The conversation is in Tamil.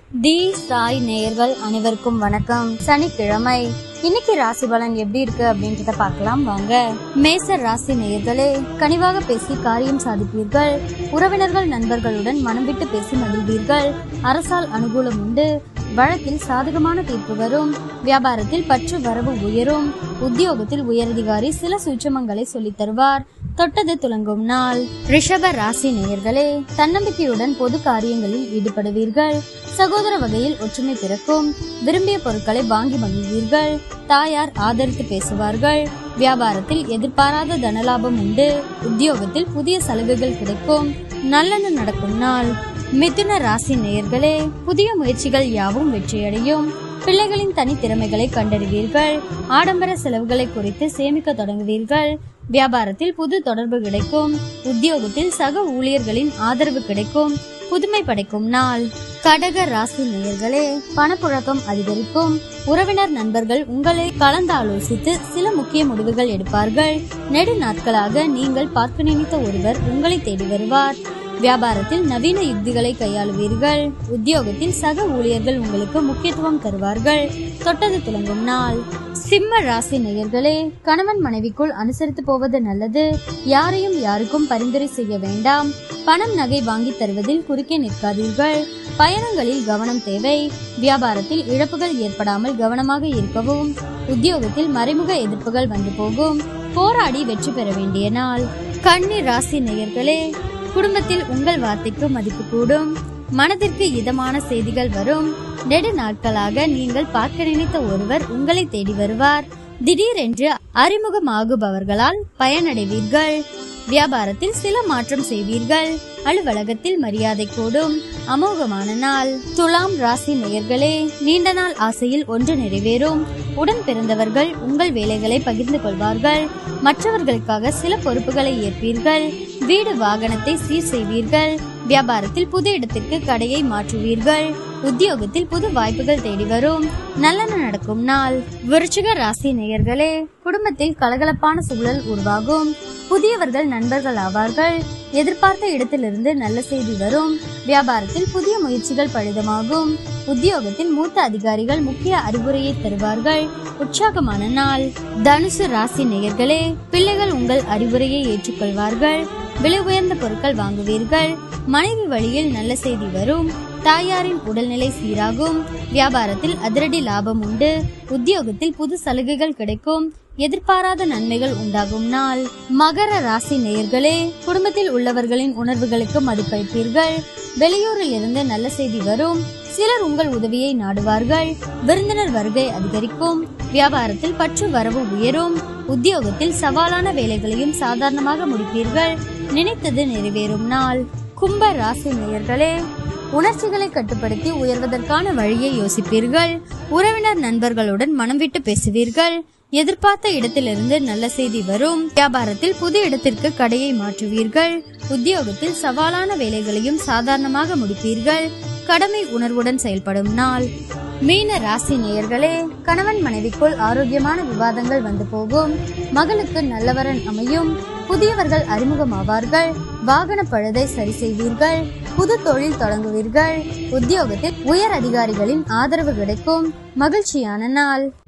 தி சாய் நேயர்கள் அனைவருக்கும் வணக்கம் சனிக்கிழமை இன்னைக்கு ராசி பலன் எப்படி இருக்கு அப்படின்றத பார்க்கலாம் வாங்க மேச ராசி நேயர்களே கனிவாக பேசி காரியம் சாதிப்பீர்கள் உறவினர்கள் நண்பர்களுடன் மனம் விட்டு பேசி மகிழ்வீர்கள் அரசால் அனுகூலம் உண்டு வழக்கில் சாதகமான தீர்ப்பு வரும் வியாபாரத்தில் பற்று வரவு உயரும் உத்தியோகத்தில் உயரதிகாரி சில சூட்சமங்களை சொல்லித் தருவார் தொட்டது துலங்கும் நாள் ரிஷப ராசி நேயர்களே தன்னம்பிக்கையுடன் பொது காரியங்களில் ஈடுபடுவீர்கள் சகோதர வகையில் ஒற்றுமை பிறக்கும் விரும்பிய பொருட்களை வாங்கி மகிழ்வீர்கள் தாயார் ஆதரித்து பேசுவார்கள் வியாபாரத்தில் எதிர்பாராத தனலாபம் உண்டு உத்தியோகத்தில் புதிய சலுகைகள் கிடைக்கும் நல்லது நடக்கும் நாள் மிதுன ராசி நேயர்களே புதிய முயற்சிகள் யாவும் வெற்றியடையும் பிள்ளைகளின் தனித்திறமைகளை கண்டறிவீர்கள் ஆடம்பர செலவுகளை குறித்து சேமிக்க தொடங்குவீர்கள் வியாபாரத்தில் புது தொடர்பு கிடைக்கும் உத்தியோகத்தில் சக ஊழியர்களின் ஆதரவு கிடைக்கும் புதுமை படைக்கும் நாள் கடக ராசி நேயர்களே பணப்புழக்கம் அதிகரிக்கும் உறவினர் நண்பர்கள் உங்களை கலந்தாலோசித்து சில முக்கிய முடிவுகள் எடுப்பார்கள் நெடு நாட்களாக நீங்கள் பார்க்க நினைத்த ஒருவர் உங்களை தேடி வருவார் வியாபாரத்தில் நவீன யுக்திகளை கையாளுவீர்கள் உத்தியோகத்தில் சக ஊழியர்கள் உங்களுக்கு முக்கியத்துவம் தருவார்கள் தொட்டது துலங்கும் நாள் சிம்ம ராசி நேயர்களே கணவன் மனைவிக்குள் அனுசரித்து போவது நல்லது யாரையும் யாருக்கும் பரிந்துரை செய்ய வேண்டாம் பணம் நகை வாங்கி தருவதில் குறுக்கே நிற்காதீர்கள் பயணங்களில் கவனம் தேவை வியாபாரத்தில் இழப்புகள் ஏற்படாமல் கவனமாக இருக்கவும் உத்தியோகத்தில் மறைமுக எதிர்ப்புகள் வந்து போகும் போராடி வெற்றி பெற வேண்டிய நாள் கன்னி ராசி நேயர்களே குடும்பத்தில் உங்கள் வார்த்தைக்கு மதிப்பு கூடும் மனதிற்கு இதமான செய்திகள் வரும் நெடு நாட்களாக நீங்கள் பார்க்க நினைத்த ஒருவர் உங்களை தேடி வருவார் திடீரென்று அறிமுகமாகுபவர்களால் பயனடைவீர்கள் வியாபாரத்தில் சில மாற்றம் செய்வீர்கள் அலுவலகத்தில் மரியாதை கூடும் அமோகமான நாள் துலாம் ராசி நேயர்களே நீண்ட நாள் ஆசையில் ஒன்று நிறைவேறும் உடன் பிறந்தவர்கள் உங்கள் வேலைகளை பகிர்ந்து கொள்வார்கள் மற்றவர்களுக்காக சில பொறுப்புகளை ஏற்பீர்கள் வீடு வாகனத்தை சீர் செய்வீர்கள் வியாபாரத்தில் புது இடத்திற்கு கடையை மாற்றுவீர்கள் உத்தியோகத்தில் புது வாய்ப்புகள் தேடி வரும் நல்லன நடக்கும் நாள் விருச்சிக ராசி நேயர்களே குடும்பத்தில் கலகலப்பான சூழல் உருவாகும் புதியவர்கள் நண்பர்கள் ஆவார்கள் எதிர்பார்த்த இடத்திலிருந்து நல்ல செய்தி வரும் வியாபாரத்தில் புதிய முயற்சிகள் பலிதமாகும் உத்தியோகத்தில் மூத்த அதிகாரிகள் முக்கிய அறிவுரையை தருவார்கள் உற்சாகமான நாள் தனுசு ராசி நேயர்களே பிள்ளைகள் உங்கள் அறிவுரையை ஏற்றுக்கொள்வார்கள் விலை உயர்ந்த பொருட்கள் வாங்குவீர்கள் மனைவி வழியில் நல்ல செய்தி வரும் தாயாரின் உடல்நிலை சீராகும் வியாபாரத்தில் அதிரடி லாபம் உண்டு உத்தியோகத்தில் புது சலுகைகள் கிடைக்கும் எதிர்பாராத நன்மைகள் உண்டாகும் நாள் மகர ராசி நேயர்களே குடும்பத்தில் உள்ளவர்களின் உணர்வுகளுக்கு மதிப்பளிப்பீர்கள் வெளியூரில் இருந்து நல்ல செய்தி வரும் சிலர் உங்கள் உதவியை நாடுவார்கள் விருந்தினர் வருகை அதிகரிக்கும் வியாபாரத்தில் பற்று வரவு உயரும் உத்தியோகத்தில் சவாலான வேலைகளையும் சாதாரணமாக முடிப்பீர்கள் நினைத்தது நிறைவேறும் நாள் கும்ப ராசி நேயர்களே உணர்ச்சிகளை கட்டுப்படுத்தி உயர்வதற்கான வழியை யோசிப்பீர்கள் உறவினர் நண்பர்களுடன் மனம் விட்டு பேசுவீர்கள் எதிர்பார்த்த இடத்திலிருந்து நல்ல செய்தி வரும் வியாபாரத்தில் புது இடத்திற்கு கடையை மாற்றுவீர்கள் உத்தியோகத்தில் சவாலான வேலைகளையும் சாதாரணமாக முடிப்பீர்கள் கடமை உணர்வுடன் செயல்படும் நாள் மீன ராசி நேயர்களே கணவன் மனைவிக்குள் ஆரோக்கியமான விவாதங்கள் வந்து போகும் மகளுக்கு நல்லவரன் அமையும் புதியவர்கள் அறிமுகமாவார்கள் வாகன பழுதை சரி செய்வீர்கள் புது தொழில் தொடங்குவீர்கள் உத்தியோகத்தில் உயர் அதிகாரிகளின் ஆதரவு கிடைக்கும் மகிழ்ச்சியான நாள்